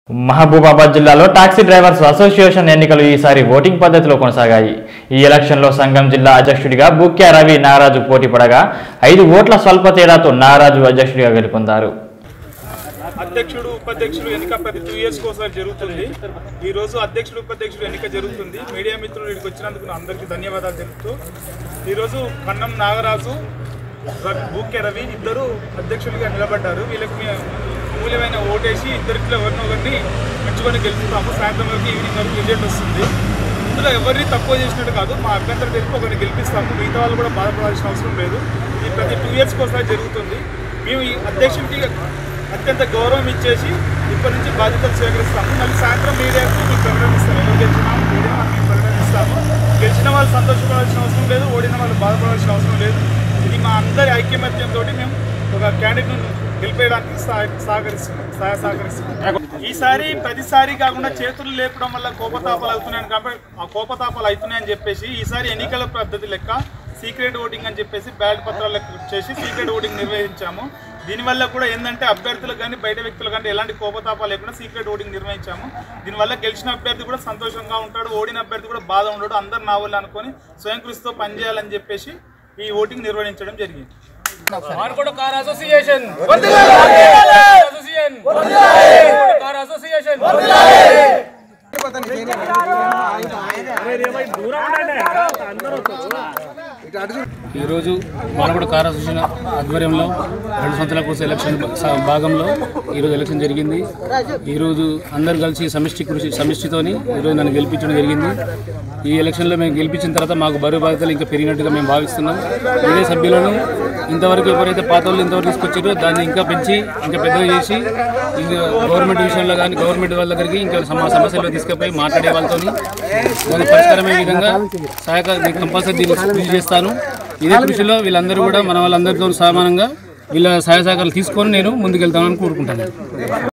మహబూబాబాద్ జిల్లాలో taxi drivers association ఎన్నికలు ఈసారి ఓటింగ్ పద్ధతిలో కొనసాగాయి ఈ ఎలక్షన్లో సంఘం జిల్లా అధ్యక్షుడిగా బుక్యా రవి నాగరాజు పోటీ పడగా ఐదు ఓట్ల స్వల్ప తేడాతో నాగరాజు అధ్యక్షుడిగా గెలుపొందారు అధ్యక్షుడు ఉపాధ్యక్షుడు ఎన్నిక ప్రతి టూ ఇయర్స్ ఒకసారి జరుగుతుంది ఈ రోజు అధ్యక్షుడు ఉపాధ్యక్షుడు ఎన్నిక జరుగుతుంది మీడియా మిత్రులు ఇక్కడికి వచ్చినందుకు నా అందరికీ ధన్యవాదాలు తెలుపుతూ ఈరోజు కన్నం నాగరాజు ర- బూకే రవి ఇద్దరు అధ్యక్షులుగా నిలబడ్డారు వీళ్ళకి మేము అమూల్యమైన ఓటేసి ఇద్దరిలో ఎవరినో ఒకరిని ఎంచుకొని గెలుపుతాము సాయంత్రం వరకు ఈవినింగ్ వరకు రిజల్ట్ వస్తుంది ఇందులో ఎవరిని తక్కువ చేసినట్టు కాదు మా అభ్యంతరం తెలిపి ఒకరిని గెలిపిస్తాము మిగతా వాళ్ళు కూడా బాధపడాల్సిన అవసరం లేదు ఇది ప్రతి టూ ఇయర్స్కి ఒకసారి జరుగుతుంది మేము ఈ అధ్యక్షుడికి అత్యంత గౌరవం ఇచ్చేసి ఇప్పటి నుంచి బాధ్యతలు స్వీకరిస్తాము మళ్ళీ సాయంత్రం మీడియాకి మీకు ప్రకటనిస్తాము ఎవరు గెలిచినాము మీడియా మేము ప్రకటనిస్తాము గెలిచిన వాళ్ళు సంతోషపడాల్సిన అవసరం లేదు ఓడిన వాళ్ళు బాధపడాల్సిన అవసరం లేదు ఇది మా అందరి ఐక్యమత్యంతో మేము ఒక క్యాండిడేట్ను గెలిపేయడానికి సహాయ- సహకరిస్తున్నాం సహాయ సహకరిస్తున్నాం ఈసారి ప్రతిసారి కాకుండా చేతులు లేపడం వల్ల కోపతాపాలు అవుతున్నాయని కాబట్టి ఆ కోపతాపాలు అవుతున్నాయని చెప్పేసి ఈసారి ఎన్నికల పద్ధతి లెక్క సీక్రెట్ ఓటింగ్ అని చెప్పేసి బ్యాలెట్ పత్రాలు లెక్క చేసి సీక్రెట్ ఓటింగ్ నిర్వహించాము దీనివల్ల కూడా ఏంటంటే అభ్యర్థులకు కానీ బయట వ్యక్తులకు కానీ ఎలాంటి కోపతాపాలు లేకుండా సీక్రెట్ ఓటింగ్ నిర్వహించాము దీనివల్ల గెలిచిన అభ్యర్థి కూడా సంతోషంగా ఉంటాడు ఓడిన అభ్యర్థి కూడా బాధ ఉండడు అందరు నా వాళ్ళు అనుకొని స్వయం కృషితో పనిచేయాలని చెప్పేసి ఈ ఓటింగ్ నిర్వహించడం జరిగింది మార్కోడ car association association car association ఈరోజు మానవుడు కార్ అసోసియేషన్ ఆధ్వర్యంలో రెండు సంవత్సరాల కోసం ఎలక్షన్ స- భాగంలో ఈరోజు ఎలక్షన్ జరిగింది ఈరోజు అందరు కలిసి సమిష్టి కృషి సమిష్టితోని ఈరోజు నన్ను గెలిపించడం జరిగింది ఈ ఎలక్షన్లో మేము గెలిపించిన తర్వాత మాకు బరువు బాధ్యతలు ఇంకా పెరిగినట్టుగా మేము భావిస్తున్నాం ఇదే సభ్యులను ఇంతవరకు ఎవరైతే పాత వాళ్ళు ఇంతవరకు తీసుకొచ్చారో దాన్ని ఇంకా పెంచి ఇంకా పెద్దగా చేసి ఇంకా గవర్నమెంట్ విషయంలో కానీ గవర్నమెంట్ వాళ్ళ దగ్గరికి ఇంకా సమ సమస్యలు తీసుకుపోయి మాట్లాడే వాళ్ళతో దాని పరిష్కారమయ్యే విధంగా సహాయక కంపల్సరీ దీన్ని కృషి చేస్తాను ఇదే కృషిలో వీళ్ళందరూ కూడా మన వాళ్ళందరితో సమానంగా వీళ్ళ సహాయ సహకారాలు తీసుకొని నేను ముందుకెళ్తానని కోరుకుంటాను